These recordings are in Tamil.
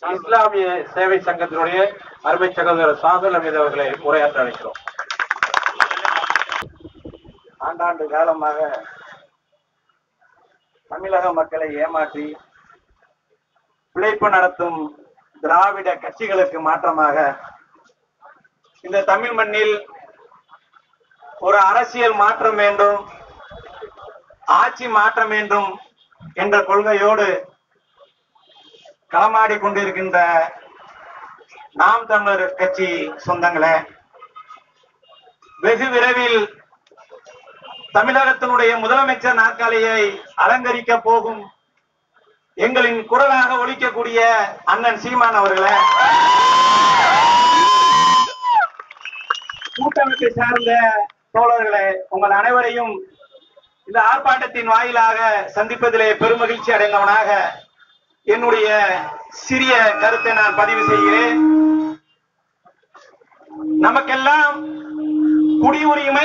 இஸ்லாமிய சேவை சங்கத்தினுடைய அருமை சகோதரர் சாகுல் அமீது அவர்களை உரையாற்ற அழைக்கிறோம் ஆண்டாண்டு காலமாக தமிழக மக்களை ஏமாற்றி பிழைப்பு நடத்தும் திராவிட கட்சிகளுக்கு மாற்றமாக இந்த தமிழ் மண்ணில் ஒரு அரசியல் மாற்றம் வேண்டும் ஆட்சி மாற்றம் வேண்டும் என்ற கொள்கையோடு களமாடி கொண்டிருக்கின்ற நாம் தமிழர் கட்சி சொந்தங்களே வெகு விரைவில் தமிழகத்தினுடைய முதலமைச்சர் நாற்காலியை அலங்கரிக்க போகும் எங்களின் குரலாக ஒலிக்கக்கூடிய அண்ணன் சீமான் அவர்களே கூட்டமைப்பை சார்ந்த தோழர்களே உங்கள் அனைவரையும் இந்த ஆர்ப்பாட்டத்தின் வாயிலாக சந்திப்பதிலே பெருமகிழ்ச்சி அடைந்தவனாக என்னுடைய சிறிய கருத்தை நான் பதிவு செய்கிறேன் நமக்கெல்லாம் குடியுரிமை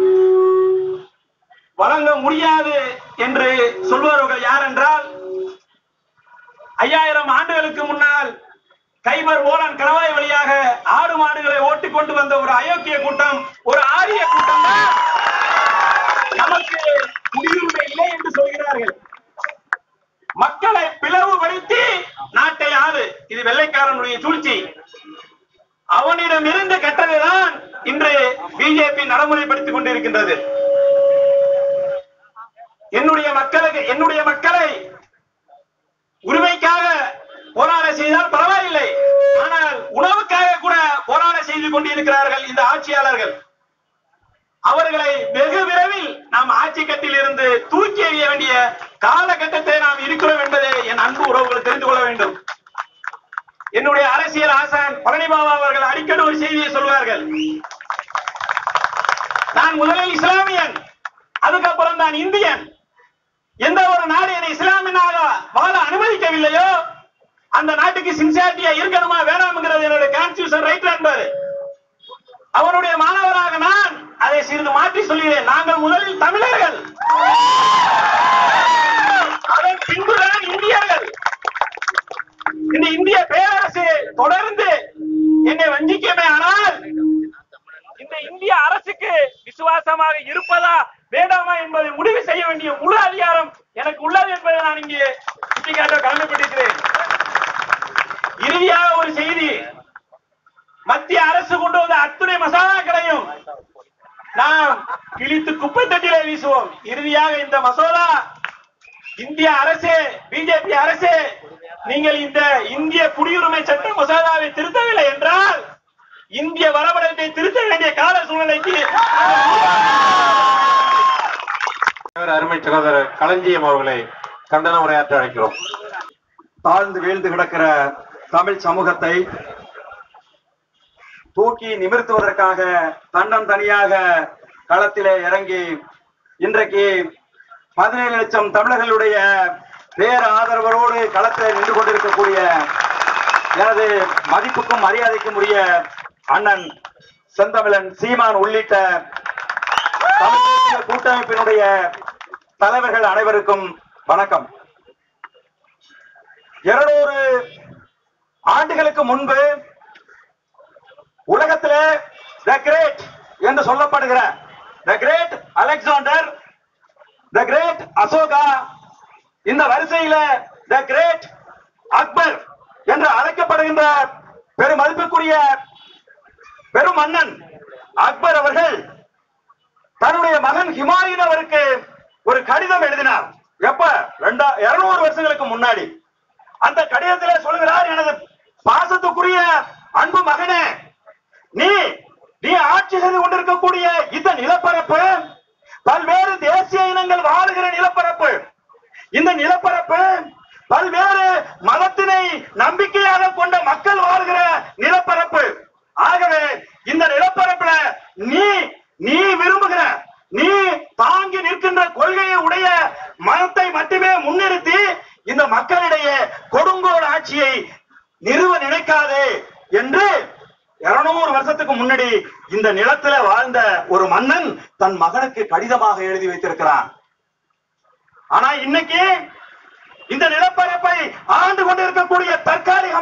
வழங்க முடியாது என்று சொல்பவர்கள் யார் என்றால் ஐயாயிரம் ஆண்டுகளுக்கு முன்னால் கைபர் ஓலன் கணவாய் வழியாக ஆடு மாடுகளை ஓட்டிக் கொண்டு வந்த ஒரு அயோக்கிய கூட்டம் ஒரு ஆரிய கூட்டம் தான் நமக்கு குடியுரிமை இல்லை என்று சொல்கிறார்கள் மக்களை பிளவுபடுத்தி நாட்டை ஆளு இது வெள்ளைக்காரனுடைய சூழ்ச்சி அவனிடம் இருந்து கெட்டதுதான் இன்று பிஜேபி நடைமுறைப்படுத்திக் கொண்டிருக்கின்றது என்னுடைய மக்களுக்கு என்னுடைய மக்களை உரிமைக்காக போராட செய்தால் பரவாயில்லை ஆனால் உணவுக்காக கூட போராட செய்து கொண்டிருக்கிறார்கள் இந்த ஆட்சியாளர்கள் அவர்களை வெகு விரைவில் நாம் ஆட்சி கட்டில் இருந்து தூக்கி எறிய வேண்டிய காலகட்டத்தை நாம் இருக்கிறோம் என்பதை என் அன்பு உறவுகள் தெரிந்து கொள்ள வேண்டும் என்னுடைய அரசியல் ஆசான் பழனிபாபா அவர்கள் அடிக்கடி ஒரு செய்தியை சொல்வார்கள் நான் முதலில் இஸ்லாமியன் அதுக்கப்புறம் தான் இந்தியன் எந்த ஒரு நாடு என்னை இஸ்லாமியனாக வாழ அனுமதிக்கவில்லையோ அந்த நாட்டுக்கு சின்சியாரிட்டியா இருக்கணுமா வேணாம்ங்கிறது என்னுடைய கான்ஸ்டியூஷன் ரைட் என்பாரு அவருடைய மாணவராக நான் அதை சிறிது மாற்றி சொல்கிறேன் நாங்கள் முதலில் தமிழர்கள் அதன் பின்புதான் இந்தியர்கள் இந்த இந்திய பேரரசு தொடர்ந்து என்னை வஞ்சிக்கமே ஆனால் இந்த இந்திய அரசுக்கு விசுவாசமாக இருப்பதா வேண்டாமா என்பதை முடிவு செய்ய வேண்டிய முழு அதிகாரம் எனக்கு உள்ளது என்பதை நான் இங்கே சுட்டிக்காட்ட கடமைப்பட்டிருக்கிறேன் இறுதியாக ஒரு செய்தி மத்திய அரசு கொண்டு வந்த அத்துணை மசோதாக்களையும் நாம் கிழித்து குப்பை தட்டிலே வீசுவோம் இறுதியாக இந்த மசோதா இந்திய அரசு பிஜேபி அரசு நீங்கள் இந்த இந்திய குடியுரிமை சட்ட மசோதாவை திருத்தவில்லை என்றால் இந்திய வரைபடத்தை திருத்த வேண்டிய கால சூழ்நிலைக்கு அருமை சகோதரர் களஞ்சியம் அவர்களை கண்டன உரையாற்ற அழைக்கிறோம் தாழ்ந்து வீழ்ந்து கிடக்கிற தமிழ் சமூகத்தை தூக்கி நிமிர்த்துவதற்காக தண்டம் தனியாக களத்திலே இறங்கி இன்றைக்கு பதினேழு லட்சம் தமிழர்களுடைய பேர ஆதரவோடு களத்தில் நின்று கொண்டிருக்கக்கூடிய எனது மதிப்புக்கும் மரியாதைக்கும் உரிய அண்ணன் செந்தமிழன் சீமான் உள்ளிட்ட தமிழ் தேசிய கூட்டமைப்பினுடைய தலைவர்கள் அனைவருக்கும் வணக்கம் இருநூறு ஆண்டுகளுக்கு முன்பு உலகத்திலே த கிரேட் என்று சொல்லப்படுகிற the great Alexander the great Ashoka இந்த வரிசையில த கிரேட் அக்பர் என்று அழைக்கப்படுகின்ற பெரும் மதிப்புக்குரிய பெரும் மன்னன் அக்பர் அவர்கள் தன்னுடைய மகன் ஹிமாயின் அவருக்கு ஒரு கடிதம் எழுதினார் எப்ப ரெண்டா இருநூறு வருஷங்களுக்கு முன்னாடி அந்த கடிதத்திலே சொல்கிறார் எனது பாசத்துக்குரிய அன்பு மகனே நீ நீ ஆட்சி செய்து கொண்டிருக்கக்கூடிய இந்த நிலப்பரப்பு பல்வேறு தேசிய இனங்கள் வாழுகிற நிலப்பரப்பு இந்த நிலப்பரப்பு பல்வேறு மதத்தினை நம்பிக்கையாக கொண்ட மக்கள் வாழ்கிற நிலப்பரப்பு ஆகவே இந்த நிலப்பரப்புல நீ நீ விரும்புகிற நீ தாங்கி நிற்கின்ற கொள்கையை உடைய மதத்தை மட்டுமே முன்னிறுத்தி இந்த மக்களிடையே கொடுங்கோல் ஆட்சியை நிறுவ நினைக்காதே என்று இருநூறு வருஷத்துக்கு முன்னாடி இந்த நிலத்துல வாழ்ந்த ஒரு மன்னன் தன் மகனுக்கு கடிதமாக எழுதி வைத்திருக்கிறான் ஆனா இன்னைக்கு இந்த நிலப்பரப்பை ஆண்டு கொண்டிருக்கக்கூடிய தற்காலிகமான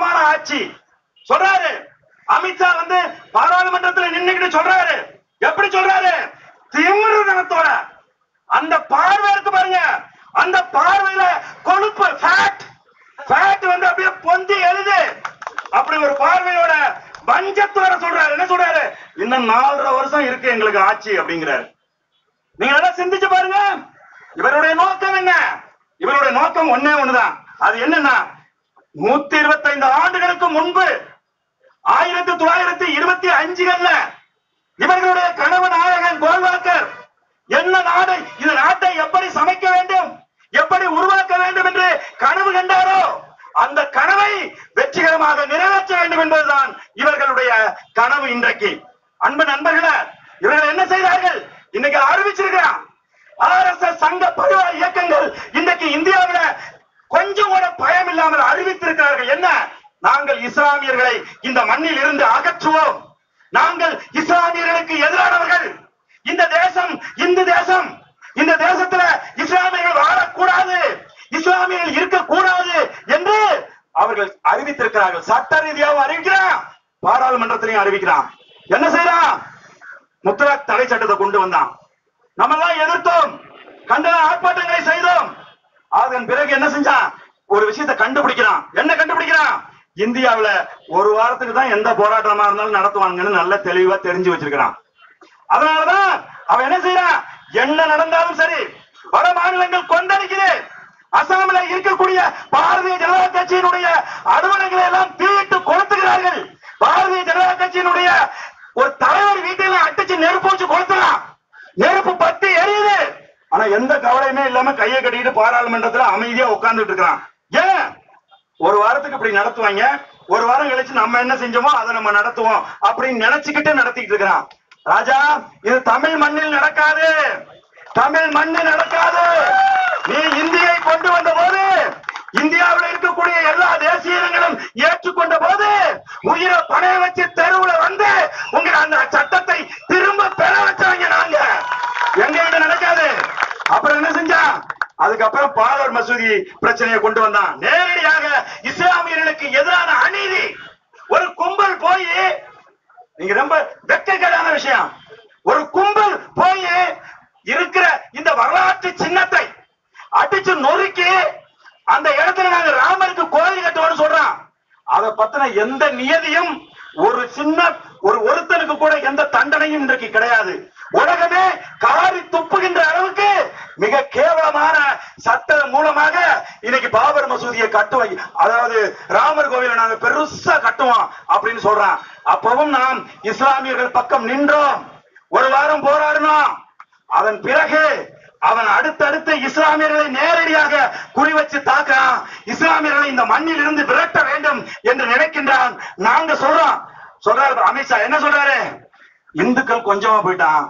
ஆட்சி சொல்றாரு அமித்ஷா வந்து பாராளுமன்றத்துல நின்னுக்கிட்டு சொல்றாரு எப்படி சொல்றாரு திமிருதனத்தோட அந்த பார்வை இருக்கு பாருங்க அந்த பார்வையில கொழுப்பு ஃபேட் ஃபேட் வந்து அப்படியே பொந்தி எழுது அப்படி ஒரு பார்வையோட பஞ்சத்தோட சொல்றாரு என்ன சொல்றாரு இன்னும் நாலரை வருஷம் இருக்கு எங்களுக்கு ஆட்சி அப்படிங்கிறாரு நீங்க நல்லா சிந்திச்சு பாருங்க இவருடைய நோக்கம் என்ன இவருடைய நோக்கம் ஒண்ணே ஒண்ணுதான் அது என்னன்னா நூத்தி இருபத்தைந்து ஆண்டுகளுக்கு முன்பு ஆயிரத்தி தொள்ளாயிரத்தி இருபத்தி அஞ்சுகள்ல இவர்களுடைய கனவு நாயகன் கோல்வாக்கர் என்ன நாடு இந்த நாட்டை எப்படி சமைக்க வேண்டும் எப்படி உருவாக்க வேண்டும் என்று கனவு கண்டாரோ அந்த கனவை வெற்றிகரமாக நிறைவேற்ற வேண்டும் என்பதுதான் இவர்களுடைய கனவு இன்றைக்கு அன்பு நண்பர்களே இவர்கள் என்ன செய்தார்கள் இன்னைக்கு அறிவிச்சிருக்கிறான் ஆர்எஸ்எஸ் சங்க பரிவார இயக்கங்கள் இன்றைக்கு இந்தியாவில கொஞ்சம் கூட பயம் இல்லாமல் அறிவித்திருக்கிறார்கள் என்ன நாங்கள் இஸ்லாமியர்களை இந்த மண்ணில் இருந்து அகற்றுவோம் நாங்கள் இஸ்லாமியர்களுக்கு எதிரானவர்கள் இந்த தேசம் இந்து தேசம் இந்த தேசத்துல இஸ்லாமியர்கள் வாழக்கூடாது இஸ்லாமியர்கள் இருக்கக்கூடாது என்று அவர்கள் அறிவித்திருக்கிறார்கள் சட்ட ரீதியாகவும் அறிவிக்கிறான் பாராளுமன்றத்திலையும் அறிவிக்கிறான் என்ன செய்யறான் முத்தலாக் தடை சட்டத்தை கொண்டு வந்தான் நம்ம எல்லாம் எதிர்த்தோம் கண்டன ஆர்ப்பாட்டங்களை செய்தோம் அதன் பிறகு என்ன செஞ்சான் ஒரு விஷயத்தை கண்டுபிடிக்கிறான் என்ன கண்டுபிடிக்கிறான் இந்தியாவுல ஒரு வாரத்துக்கு தான் எந்த போராட்டமா இருந்தாலும் நடத்துவாங்கன்னு நல்ல தெளிவா தெரிஞ்சு வச்சிருக்கிறான் அதனாலதான் அவன் என்ன செய்யறான் என்ன நடந்தாலும் சரி வட மாநிலங்கள் கொந்தளிக்குது அசாமில் இருக்கக்கூடிய பாரதிய ஜனதா கட்சியினுடைய அலுவலகங்களை எல்லாம் தீயிட்டு கொளுத்துகிறார்கள் பாரதிய ஜனதா கட்சியினுடைய ஒரு தலைவர் வீட்டில அடிச்சு நெருப்பு வச்சு கொளுத்தலாம் நெருப்பு பத்தி எரியுது ஆனா எந்த கவலையுமே இல்லாம கையை கட்டிட்டு பாராளுமன்றத்துல அமைதியா உட்கார்ந்துட்டு இருக்கிறான் ஏன் ஒரு வாரத்துக்கு இப்படி நடத்துவாங்க ஒரு வாரம் கழிச்சு நம்ம என்ன செஞ்சோமோ அதை நம்ம நடத்துவோம் அப்படின்னு நினைச்சுக்கிட்டு நடத்திட்டு இருக்கிறான் ராஜா இது தமிழ் மண்ணில் நடக்காது தமிழ் மண்ணில் நடக்காது நீ இந்தியை கொண்டு வந்த போது இந்தியாவில் இருக்கக்கூடிய எல்லா தேசியங்களும் ஏற்றுக்கொண்ட போது உயிரை பணைய வச்சு தெருவுல வந்து உங்க அந்த சட்டத்தை திரும்ப பெற வச்சவங்க நாங்க எங்க கிட்ட நடக்காது அப்புறம் என்ன செஞ்சான் அதுக்கப்புறம் பாலர் மசூதி பிரச்சனையை கொண்டு வந்தான் நேரடியாக இஸ்லாமியர்களுக்கு எதிரான அநீதி ஒரு கும்பல் போய் நீங்க ரொம்ப வெட்கக்கேடான விஷயம் ஒரு கும்பல் போய் இருக்கிற இந்த வரலாற்று சின்னத்தை அடிச்சு நொறுக்கி அந்த இடத்துல நாங்க ராமருக்கு கோயில் கட்டுவோம்னு சொல்றோம் அதை பத்தின எந்த நியதியும் ஒரு சின்ன ஒரு ஒருத்தனுக்கு கூட எந்த தண்டனையும் இன்றைக்கு கிடையாது உலகமே காரி துப்புகின்ற அளவுக்கு மிக கேவலமான சட்ட மூலமாக இன்னைக்கு பாபர் மசூதியை கட்டுவோம் அதாவது ராமர் கோவிலை நாங்க பெருசா கட்டுவோம் அப்படின்னு சொல்றான் அப்பவும் நாம் இஸ்லாமியர்கள் பக்கம் நின்றோம் ஒரு வாரம் போராடினோம் அதன் பிறகு அவன் அடுத்தடுத்து இஸ்லாமியர்களை நேரடியாக குறி வச்சு தாக்குறான் இஸ்லாமியர்களை இந்த மண்ணில் இருந்து விரட்ட வேண்டும் என்று நினைக்கின்றான் நாங்க சொல்றோம் சொல்றாரு அமித்ஷா என்ன சொல்றாரு இந்துக்கள் கொஞ்சமா போயிட்டான்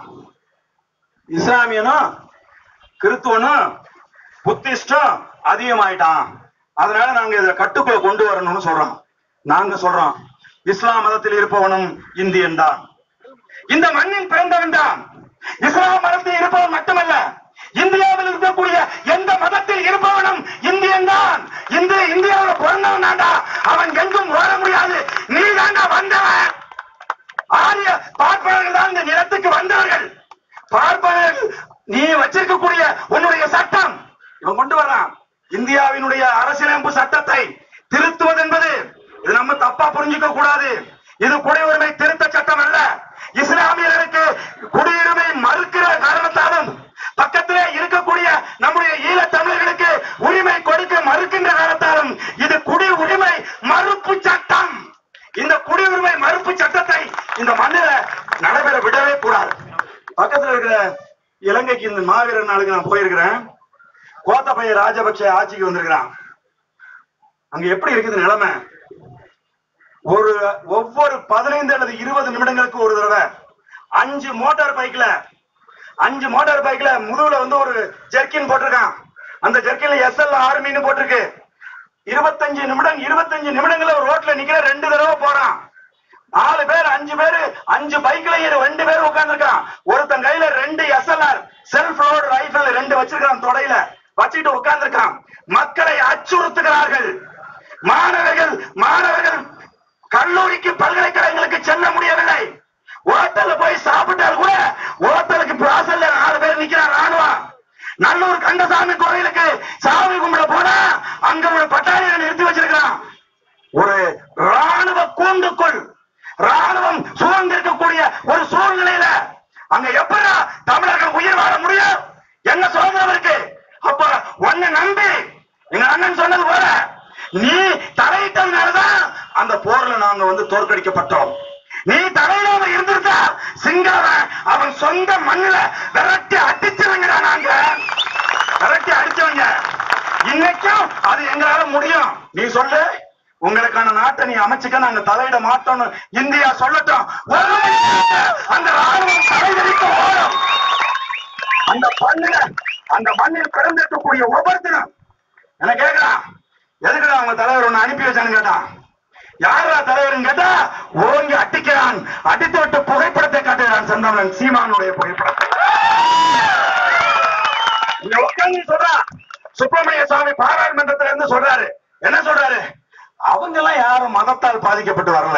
இஸ்லாமியனும் கிறித்துவனும் புத்திஸ்டும் அதிகமாயிட்டான் அதனால நாங்க இதை கட்டுக்குள்ள கொண்டு வரணும்னு சொல்றோம் நாங்க சொல்றோம் இஸ்லாம் மதத்தில் இருப்பவனும் இந்தியன் தான் இந்த மண்ணில் பிறந்தவன் தான் இஸ்லாம் மதத்தில் இருப்பவன் மட்டுமல்ல இந்தியாவில் இருக்கக்கூடிய எந்த மதத்தில் இருப்பவனும் இந்தியன் தான் இந்த இந்தியாவில் பிறந்தவன் தாண்டா அவன் எங்கும் ஓட முடியாது நீ தாண்டா வந்தவன் ஆரிய பார்ப்பனர்கள் தான் இந்த நிலத்துக்கு வந்தவர்கள் பார்ப்பனர்கள் நீ வச்சிருக்கக்கூடிய உன்னுடைய சட்டம் இவன் கொண்டு வரான் இந்தியாவினுடைய அரசியலமைப்பு சட்டத்தை திருத்துவது என்பது இது நம்ம தப்பா புரிஞ்சுக்க கூடாது இது குடியுரிமை திருத்த சட்டம் அல்ல இஸ்லாமியர்களுக்கு குடியுரிமை மறுக்கிற காரணத்தாலும் பக்கத்திலே இருக்கக்கூடிய நம்முடைய ஈழத் தமிழர்களுக்கு உரிமை கொடுக்க மறுக்கின்ற காரணத்தாலும் இது குடி உரிமை மறுப்பு சட்டம் இந்த குடியுரிமை மறுப்பு சட்டத்தை இந்த மண்ணில நடைபெற விடவே கூடாது பக்கத்துல இருக்கிற இலங்கைக்கு இந்த மாவீரர் நாளுக்கு நான் போயிருக்கிறேன் கோத்தபய ராஜபக்ஷ ஆட்சிக்கு வந்திருக்கிறான் அங்க எப்படி இருக்குது நிலைமை ஒரு ஒவ்வொரு பதினைந்து அல்லது இருபது நிமிடங்களுக்கு ஒரு தடவை அஞ்சு மோட்டார் பைக்ல அஞ்சு மோட்டார் பைக்ல முதுகுல வந்து ஒரு ஜெர்கின் போட்டிருக்கான் அந்த ஜெர்கின்ல எஸ்எல் ஆர்மின்னு போட்டிருக்கு இருபத்தஞ்சு நிமிடம் இருபத்தஞ்சு நிமிடங்கள்ல ஒரு ரோட்ல நிக்கிற ரெண்டு தடவை போறான் நாலு பேர் அஞ்சு பேர் அஞ்சு பைக்ல ரெண்டு பேர் உட்கார்ந்துருக்கான் ஒருத்தன் கையில ரெண்டு எஸ்எல்ஆர் செல்ஃப் லோட் ரைபிள் ரெண்டு வச்சிருக்கான் தொடையில வச்சுட்டு உட்கார்ந்துருக்கான் மக்களை அச்சுறுத்துகிறார்கள் மாணவர்கள் மாணவர்கள் ஹோட்டல்ல போய் சாப்பிட்டால் கூட ஹோட்டலுக்கு பிராசல்ல நாலு பேர் நிக்கிறான் ராணுவம் நல்லூர் கந்தசாமி கோயிலுக்கு சாமி கும்பிட போனா அங்க ஒரு பட்டாளியை நிறுத்தி வச்சிருக்கிறான் ஒரு ராணுவ கூண்டுக்குள் ராணுவம் சூழ்ந்திருக்கக்கூடிய ஒரு சூழ்நிலையில அங்க எப்படி தமிழர்கள் உயிர் வாழ முடியும் என்ன சுதந்திரம் இருக்கு அப்ப உன்னை நம்பி எங்க அண்ணன் சொன்னது போல நீ தலையிட்டதுனாலதான் அந்த போர்ல நாங்க வந்து தோற்கடிக்கப்பட்டோம் நீ தலையிடாம இருந்திருந்தா சிங்களவன் அவன் சொந்த மண்ணுல விரட்டி அடிச்சவங்கடா நாங்க விரட்டி அடிச்சவங்க இன்னைக்கும் அது எங்களால முடியும் நீ சொல்லு உங்களுக்கான நாட்டை நீ அமைச்சுக்க நாங்க தலையிட மாட்டோம்னு இந்தியா சொல்லட்டும் ஒரு மணி நேரத்துல அந்த ராணுவம் தலைவரிக்க ஓடும் அந்த மண்ணில அந்த மண்ணில் பிறந்திருக்கக்கூடிய ஒவ்வொருத்தரும் என்ன கேக்குறான் எதுக்குடா அவங்க தலைவர் ஒண்ணு அனுப்பி வச்சான்னு கேட்டான் யாரா தலைவர்னு கேட்டா ஓங்கி அடிக்கிறான் அடித்து விட்டு புகைப்படத்தை காட்டுகிறான் செந்தமன் சீமானுடைய புகைப்படத்தை இங்க உட்கார்ந்து சொல்றான் சுப்பிரமணிய சுவாமி பாராளுமன்றத்துல இருந்து சொல்றாரு என்ன சொல்றாரு அவங்க எல்லாம் யாரும் மதத்தால் பாதிக்கப்பட்டு வரல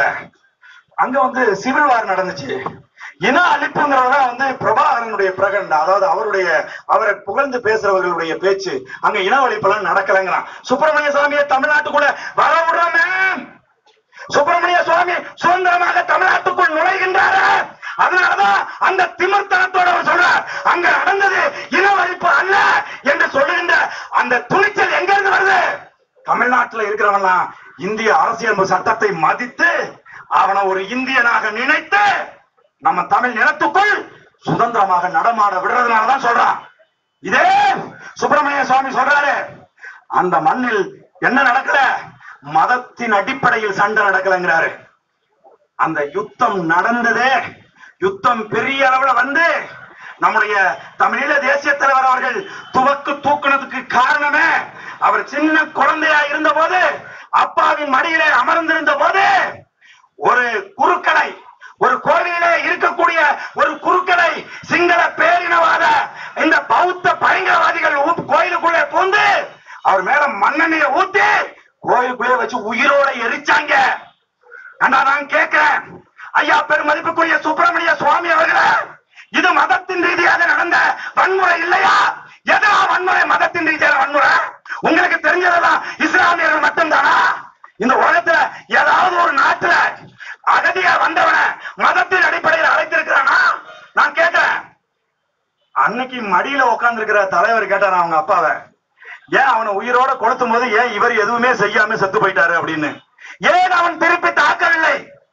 அங்க வந்து சிவில் வார் நடந்துச்சு இன அழிப்புங்கிறதா வந்து பிரபாகரனுடைய பிரகடனம் அதாவது அவருடைய அவரை புகழ்ந்து பேசுறவர்களுடைய பேச்சு அங்க இன அழிப்பெல்லாம் நடக்கலைங்கிறான் சுப்பிரமணிய சுவாமியை தமிழ்நாட்டுக்குள்ள வர விடுறோமே சுப்பிரமணிய சுவாமி சுதந்திரமாக தமிழ்நாட்டுக்குள் நுழைகின்றாரு அதனாலதான் அந்த திமிர்த்தனத்தோட அவர் சொல்றார் அங்க நடந்தது இனவழிப்பு அல்ல என்று சொல்லுகின்ற அந்த துணிச்சல் எங்க இருந்து வருது தமிழ்நாட்டுல இருக்கிறவன்லாம் இந்திய அரசியல் சட்டத்தை மதித்து அவனை ஒரு இந்தியனாக நினைத்து நம்ம தமிழ் நிலத்துக்குள் சுதந்திரமாக நடமாட விடுறதுனாலதான் சொல்றான் இதே சுப்பிரமணிய சுவாமி சொல்றாரு அந்த மண்ணில் என்ன நடக்கல மதத்தின் அடிப்படையில் சண்டை நடக்கலங்கிறாரு அந்த யுத்தம் நடந்ததே யுத்தம் பெரிய அளவுல வந்து நம்முடைய தமிழீழ தேசிய தலைவர் அவர்கள் துவக்கு தூக்குனதுக்கு காரணமே அவர் சின்ன குழந்தையா இருந்த போது அப்பாவின் மடியிலே அமர்ந்திருந்த போது ஒரு குறுக்கலை ஒரு கோவிலிலே இருக்கக்கூடிய ஒரு குறுக்கலை சிங்கள பேரினவாத இந்த பௌத்த பயங்கரவாதிகள் ஊ- கோயிலுக்குள்ளே பூந்து அவர் மேல மண்ணெண்ணெயை ஊத்தி கோயிலுக்குள்ளே வச்சு உயிரோட எரிச்சாங்க அண்ணா நான் கேட்கிறேன் ஐயா பெருமதிப்புக்குரிய சுப்பிரமணிய சுவாமி அவர்களே இது மதத்தின் ரீதியாக நடந்த வன்முறை இல்லையா எதா வன்முறை மதத்தின் ரீதியான வன்முறை உங்களுக்கு தெரிஞ்சதெல்லாம் இஸ்லாமியர்கள் மட்டும்தானா இந்த உலகத்துல ஏதாவது ஒரு நாட்டுல அகதியா வந்தவன மதத்தின் அடிப்படையில் அழைத்திருக்கிறானா நான் கேட்கிறேன் அன்னைக்கு மடியில உட்கார்ந்து இருக்கிற தலைவர் கேட்டார் அவங்க அப்பாவை ஏன் அவனை உயிரோட கொளுத்தும் போது ஏன் இவர் எதுவுமே செய்யாம செத்து போயிட்டாரு அப்படின்னு ஏன் அவன் திருப்பி தாக்கவில்லை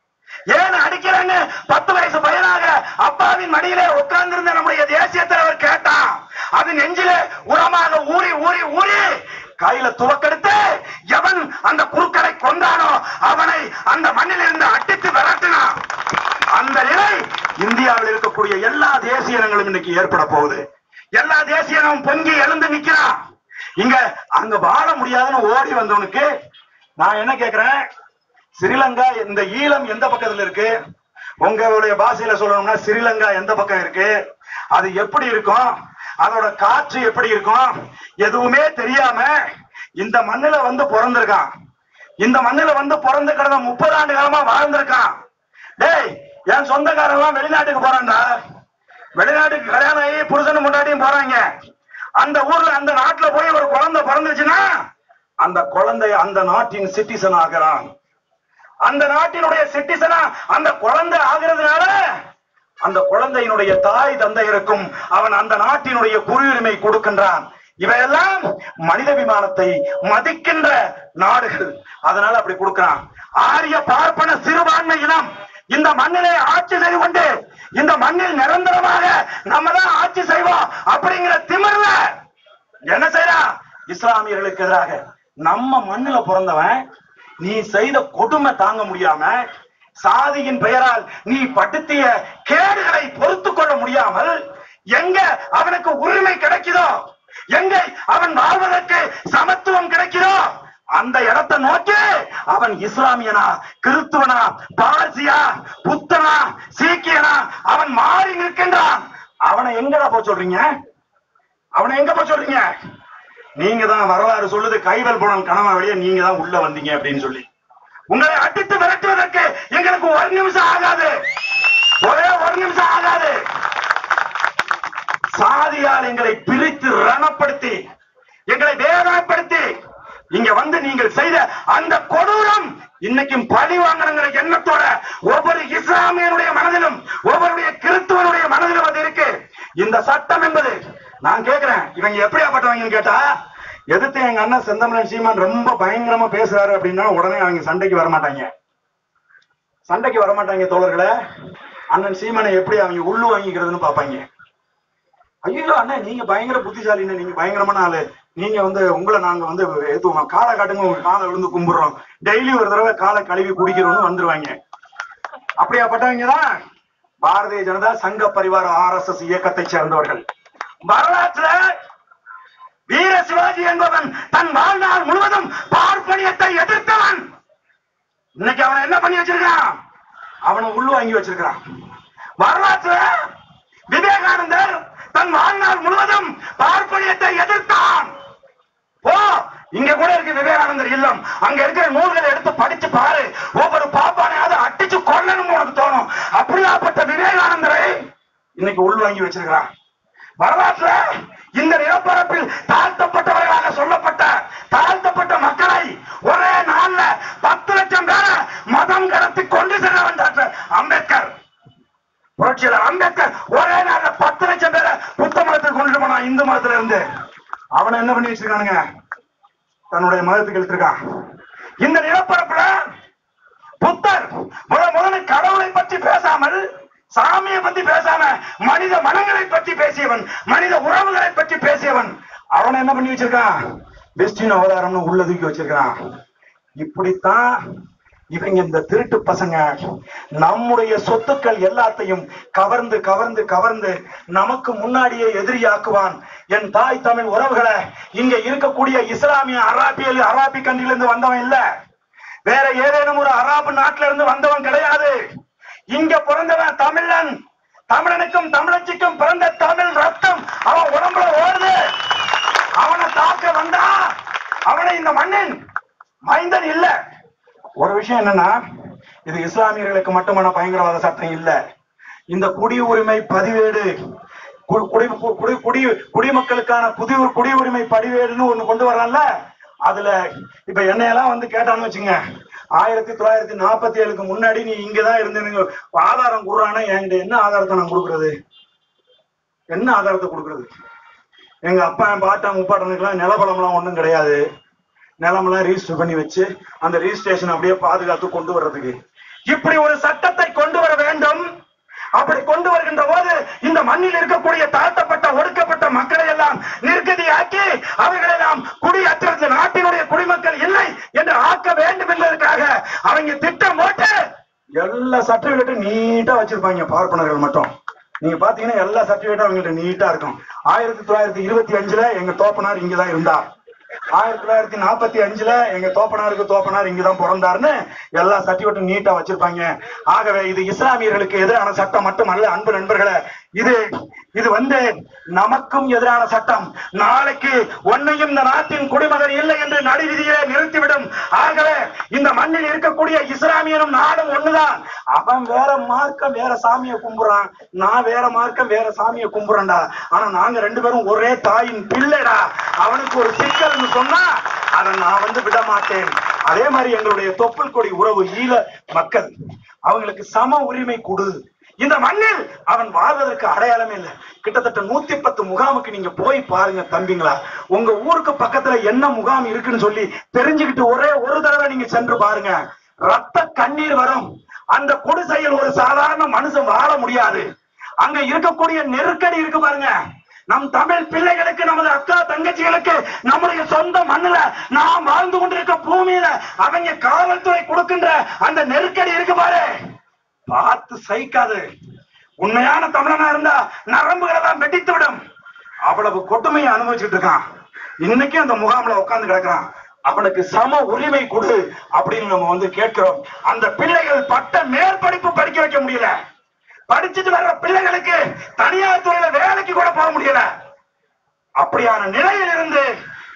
ஏன் அடிக்கிறேன்னு பத்து வயசு பையனாக அப்பாவின் மடியிலே உட்கார்ந்திருந்த நம்முடைய தேசிய தலைவர் கேட்டான் அது நெஞ்சிலே உரமாக ஊறி ஊறி ஊறி கையில துவக்கெடுத்து எவன் அந்த குறுக்களை கொண்டானோ அவனை அந்த மண்ணில் இருந்து அடித்து விரட்டினான் அந்த நிலை இந்தியாவில் இருக்கக்கூடிய எல்லா தேசிய இனங்களும் இன்னைக்கு ஏற்பட போகுது எல்லா தேசிய இனமும் பொங்கி எழுந்து நிக்கிறான் இங்க அங்க வாழ முடியாதுன்னு ஓடி வந்தவனுக்கு நான் என்ன கேக்குறேன் ஸ்ரீலங்கா இந்த ஈழம் எந்த பக்கத்துல இருக்கு உங்களுடைய பாஷையில சொல்லணும்னா ஸ்ரீலங்கா எந்த பக்கம் இருக்கு அது எப்படி இருக்கும் அதோட காற்று எப்படி இருக்கும் எதுவுமே தெரியாம இந்த மண்ணுல வந்து பிறந்திருக்கான் இந்த மண்ணுல வந்து பிறந்து கிடந்த முப்பது ஆண்டு காலமா வாழ்ந்திருக்கான் டேய் என் சொந்தக்காரன் எல்லாம் வெளிநாட்டுக்கு போறான்டா வெளிநாட்டுக்கு கல்யாணம் ஆகி புருஷனும் முன்னாடியும் போறாங்க அந்த ஊர்ல அந்த நாட்டுல போய் ஒரு குழந்தை பிறந்துச்சுன்னா அந்த குழந்தை அந்த நாட்டின் சிட்டிசன் ஆகிறான் அந்த நாட்டினுடைய சிட்டிசனா அந்த குழந்தை ஆகிறதுனால அந்த குழந்தையினுடைய தாய் தந்தையருக்கும் அவன் அந்த நாட்டினுடைய குடியுரிமை கொடுக்கின்றான் இவையெல்லாம் மனிதாபிமானத்தை மதிக்கின்ற நாடுகள் அதனால அப்படி கொடுக்கிறான் ஆரிய பார்ப்பன சிறுபான்மை இனம் இந்த மண்ணிலே ஆட்சி செய்து கொண்டு இந்த மண்ணில் நிரந்தரமாக நம்ம தான் ஆட்சி செய்வோம் அப்படிங்கிற திமிர்ல என்ன செய்யறான் இஸ்லாமியர்களுக்கு எதிராக நம்ம மண்ணுல பிறந்தவன் நீ செய்த கொடுமை தாங்க முடியாம சாதியின் பெயரால் நீ படுத்திய கேடுகளை பொறுத்து கொள்ள முடியாமல் எங்க அவனுக்கு உரிமை கிடைக்குதோ எங்க அவன் வாழ்வதற்கு சமத்துவம் கிடைக்குதோ அந்த இடத்தை நோக்கி அவன் இஸ்லாமியனா கிறிஸ்துவனா பார்சியா புத்தனா சீக்கியனா அவன் மாறி நிற்கின்றான் அவனை எங்கடா போக சொல்றீங்க அவனை எங்க போக சொல்றீங்க நீங்க தான் வரலாறு சொல்லுது கைவல் புனல் கணவ வழியே நீங்க தான் உள்ள வந்தீங்க அப்படின்னு சொல்லி உங்களை அடித்து விரட்டுவதற்கு எங்களுக்கு ஒரு நிமிஷம் ஆகாது ஒரே ஒரு ஒரு நிமிஷம் ஆகாது சாதியால் எங்களை பிரித்து ரணப்படுத்தி எங்களை வேதனைப்படுத்தி இங்க வந்து நீங்கள் செய்த அந்த கொடூரம் இன்னைக்கும் பழி வாங்கணுங்கிற எண்ணத்தோட ஒவ்வொரு இஸ்லாமியனுடைய மனதிலும் ஒவ்வொருடைய கிறிஸ்துவனுடைய மனதிலும் அது இருக்கு இந்த சட்டம் என்பது நான் கேக்குறேன் இவங்க எப்படியாப்பட்டவங்கன்னு கேட்டா எதிர்த்து எங்க அண்ணன் செந்தமிழன் சீமான் ரொம்ப பயங்கரமா பேசுறாரு அப்படின்னா உடனே அவங்க சண்டைக்கு வர மாட்டாங்க சண்டைக்கு வர மாட்டாங்க தோழர்களே அண்ணன் சீமானை எப்படி அவங்க உள்ளு வாங்கிக்கிறதுன்னு பாப்பாங்க ஐயோ அண்ணா நீங்க பயங்கர புத்திசாலின்னு நீங்க பயங்கரமான ஆளு நீங்க வந்து உங்களை நாங்க வந்து ஏத்துவோம் காலை காட்டுங்க உங்க காலை விழுந்து கும்பிடுறோம் டெய்லி ஒரு தடவை காலை கழுவி குடிக்கிறோம்னு வந்துருவாங்க அப்படியாப்பட்டவங்க தான் பாரதிய ஜனதா சங்க பரிவார ஆர் எஸ் எஸ் இயக்கத்தை சேர்ந்தவர்கள் வரலாற்றுல வீர சிவாஜி என்பவன் தன் வாழ்நாள் முழுவதும் பார்ப்பனியத்தை எதிர்த்தவன் இன்னைக்கு அவனை என்ன பண்ணி வச்சிருக்கான் அவனை உள்ள வாங்கி வச்சிருக்கான் வரலாற்றுல விவேகானந்தர் தன் வாழ்நாள் முழுவதும் பார்ப்பனியத்தை எதிர்த்தான் ஓ இங்க கூட இருக்கு விவேகானந்தர் இல்லம் அங்க இருக்கிற நூல்களை எடுத்து படிச்சு பாரு ஒவ்வொரு பாப்பானையாவது அடிச்சு கொல்லணும்னு உனக்கு தோணும் அப்படியாப்பட்ட விவேகானந்தரை இன்னைக்கு உள்வாங்கி வச்சிருக்கிறான் வரலாற்றுல இந்த நிலப்பரப்பில் தாழ்த்தப்பட்டவர்களாக சொல்லப்பட்ட தாழ்த்தப்பட்ட மக்களை ஒரே நாள்ல பத்து லட்சம் பேரை மதம் கடத்தி கொண்டு சென்றவன் டாக்டர் அம்பேத்கர் புரட்சியாளர் அம்பேத்கர் ஒரே நாள்ல பத்து லட்சம் பேரை புத்த மதத்துக்கு கொண்டு போனான் இந்து மதத்துல இருந்து அவனை என்ன பண்ணி வச்சிருக்கானுங்க தன்னுடைய மதத்துக்கு இழுத்திருக்கான் இந்த நிலப்பரப்புல புத்தர் முத முதல்ல கடவுளை பற்றி பேசாமல் சாமியை பத்தி பேசாம மனித மனங்களை பற்றி பேசியவன் மனித உறவுகளை பற்றி பேசியவன் அவனை என்ன பண்ணி வச்சிருக்கான் வெஸ்டின் அவதாரம்னு உள்ள தூக்கி வச்சிருக்கான் இப்படித்தான் இவங்க இந்த திருட்டு பசங்க நம்முடைய சொத்துக்கள் எல்லாத்தையும் கவர்ந்து கவர்ந்து கவர்ந்து நமக்கு முன்னாடியே எதிரியாக்குவான் என் தாய் தமிழ் உறவுகளை இங்க இருக்கக்கூடிய இஸ்லாமிய அராபியல் அராபி கண்ட்ரில இருந்து வந்தவன் இல்ல வேற ஏதேனும் ஒரு அராபு நாட்டுல இருந்து வந்தவன் கிடையாது இங்க பிறந்தவன் தமிழன் தமிழனுக்கும் தமிழச்சிக்கும் பிறந்த தமிழ் ரத்தம் அவன் உடம்புல ஓடுது அவனை தாக்க வந்தா அவனை இந்த மண்ணின் மைந்தன் இல்ல ஒரு விஷயம் என்னன்னா இது இஸ்லாமியர்களுக்கு மட்டுமான பயங்கரவாத சட்டம் இல்ல இந்த குடி உரிமை பதிவேடு கு- குடி கு- குடி குடி குடிமக்களுக்கான புதி குடியுரிமை பதிவேடுன்னு ஒண்ணு கொண்டு வரலாம்ல அதுல இப்ப என்னையெல்லாம் வந்து கேட்டான்னு வச்சுங்க ஆயிரத்தி தொள்ளாயிரத்தி நாற்பத்தி ஏழுக்கு முன்னாடி நீ இங்கதான் இருந்தேன்னு ஆதாரம் கொடுறானா என்கிட்ட என்ன ஆதாரத்தை நான் கொடுக்கறது என்ன ஆதாரத்தை கொடுக்கறது எங்க அப்பா என் பாட்டா முப்பாட்டனுக்குலாம் நிலபலம்லாம் ஒண்ணும் கிடையாது நிலமெல்லாம் ரிஜிஸ்டர் பண்ணி வச்சு அந்த ரிஜிஸ்ட்ரேஷன் அப்படியே பாதுகாத்து கொண்டு வர்றதுக்கு இப்படி ஒரு சட்டத்தை கொண்டு வர வேண்டும் அப்படி கொண்டு வருகின்ற போது இந்த மண்ணில் இருக்கக்கூடிய தாழ்த்தப்பட்ட ஒடுக்கப்பட்ட மக்களை எல்லாம் நிர்கதியாக்கி அவர்களை நாம் குடியேற்றது நாட்டினுடைய குடிமக்கள் இல்லை என்று ஆக்க வேண்டும் என்பதற்காக அவங்க திட்டம் போட்டு எல்லா சர்டிபிகேட்டும் நீட்டா வச்சிருப்பாங்க பார்ப்பனர்கள் மட்டும் நீங்க பாத்தீங்கன்னா எல்லா சர்டிபிகேட்டும் அவங்கள்ட்ட நீட்டா இருக்கும் ஆயிரத்தி தொள்ளாயிரத்தி இருபத்தி அஞ்சுல எங்க தோப்பனார் இங்கதான் இருந்தார் ஆயிரத்தி தொள்ளாயிரத்தி நாற்பத்தி அஞ்சுல எங்க தோப்பனாருக்கு தோப்பனார் இங்கதான் பிறந்தாருன்னு எல்லா சர்டிபிகேட்டும் நீட்டா வச்சிருப்பாங்க ஆகவே இது இஸ்லாமியர்களுக்கு எதிரான சட்டம் மட்டுமல்ல அன்பு நண்பர்களே இது இது வந்து நமக்கும் எதிரான சட்டம் நாளைக்கு ஒன்னையும் இந்த நாட்டின் குடிமகன் இல்லை என்று நடுவிதியை நிறுத்திவிடும் ஆகவே இந்த மண்ணில் இருக்கக்கூடிய இஸ்லாமியனும் நாடும் ஒண்ணுதான் அவன் வேற மார்க்கம் வேற சாமியை கும்பிடுறான் நான் வேற மார்க்கம் வேற சாமியை கும்பிடுறேன்டா ஆனா நாங்க ரெண்டு பேரும் ஒரே தாயின் பிள்ளைடா அவனுக்கு ஒரு சிக்கல்னு சொன்னா அதை நான் வந்து விட மாட்டேன் அதே மாதிரி எங்களுடைய தொப்புள் கொடி உறவு ஈழ மக்கள் அவங்களுக்கு சம உரிமை கொடு இந்த மண்ணில் அவன் வாழ்வதற்கு அடையாளமே இல்லை கிட்டத்தட்ட நூத்தி பத்து முகாமுக்கு நீங்க போய் பாருங்க தம்பிங்களா உங்க ஊருக்கு பக்கத்துல என்ன முகாம் இருக்குன்னு சொல்லி தெரிஞ்சுக்கிட்டு ஒரே ஒரு தடவை நீங்க சென்று பாருங்க ரத்த கண்ணீர் வரும் அந்த குடிசையில் ஒரு சாதாரண மனுஷன் வாழ முடியாது அங்க இருக்கக்கூடிய நெருக்கடி இருக்கு பாருங்க நம் தமிழ் பிள்ளைகளுக்கு நமது அக்கா தங்கச்சிகளுக்கு நம்முடைய சொந்த மண்ணுல நாம் வாழ்ந்து கொண்டிருக்க பூமியில அவங்க காவல்துறை கொடுக்கின்ற அந்த நெருக்கடி இருக்கு பாரு பார்த்து சகிக்காது உண்மையான தமிழனா இருந்தா நரம்புகளை தான் வெட்டித்து விடும் அவ்வளவு கொடுமையை அனுபவிச்சுட்டு இருக்கான் இன்னைக்கும் அந்த முகாம்ல உட்கார்ந்து கிடக்குறான் அவனுக்கு சம உரிமை கொடு அப்படின்னு நம்ம வந்து கேட்கிறோம் அந்த பிள்ளைகள் பட்ட மேற்படிப்பு படிக்க வைக்க முடியல படிச்சுட்டு வர்ற பிள்ளைகளுக்கு தனியார் துறையில வேலைக்கு கூட போக முடியல அப்படியான நிலையில் இருந்து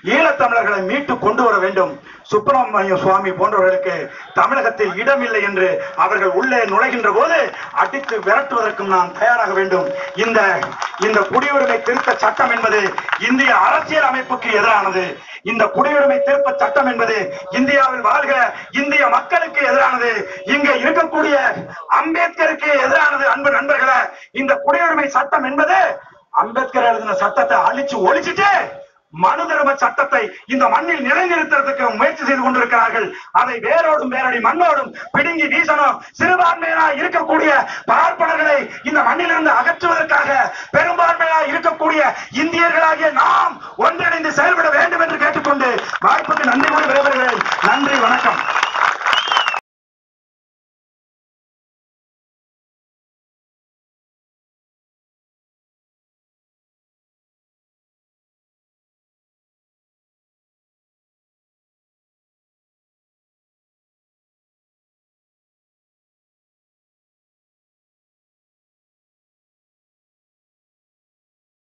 ஈழத்தமிழர்களை மீட்டு கொண்டு வர வேண்டும் சுப்பிரமணிய சுவாமி போன்றவர்களுக்கு தமிழகத்தில் இடமில்லை என்று அவர்கள் உள்ளே நுழைகின்ற போது அடித்து விரட்டுவதற்கும் நாம் தயாராக வேண்டும் இந்த இந்த குடியுரிமை திருத்த சட்டம் என்பது இந்திய அரசியல் அமைப்புக்கு எதிரானது இந்த குடியுரிமை திருத்த சட்டம் என்பது இந்தியாவில் வாழ்கிற இந்திய மக்களுக்கு எதிரானது இங்க இருக்கக்கூடிய அம்பேத்கருக்கு எதிரானது அன்பு நண்பர்களே இந்த குடியுரிமை சட்டம் என்பது அம்பேத்கர் எழுதின சட்டத்தை அழிச்சு ஒழிச்சிட்டு மனு தர்ம சட்டத்தை இந்த மண்ணில் நிலைநிறுத்துறதுக்கு முயற்சி செய்து கொண்டிருக்கிறார்கள் அதை வேரோடும் வேரடி மண்ணோடும் பிடுங்கி வீசணும் சிறுபான்மையினா இருக்கக்கூடிய பார்ப்பனர்களை இந்த மண்ணிலிருந்து அகற்றுவதற்காக பெரும்பான்மையா இருக்கக்கூடிய இந்தியர்களாகிய நாம் ஒன்றிணைந்து செயல்பட வேண்டும் என்று கேட்டுக்கொண்டு வாய்ப்புக்கு நன்றி கூறி விடைபெறுகிறேன் நன்றி வணக்கம்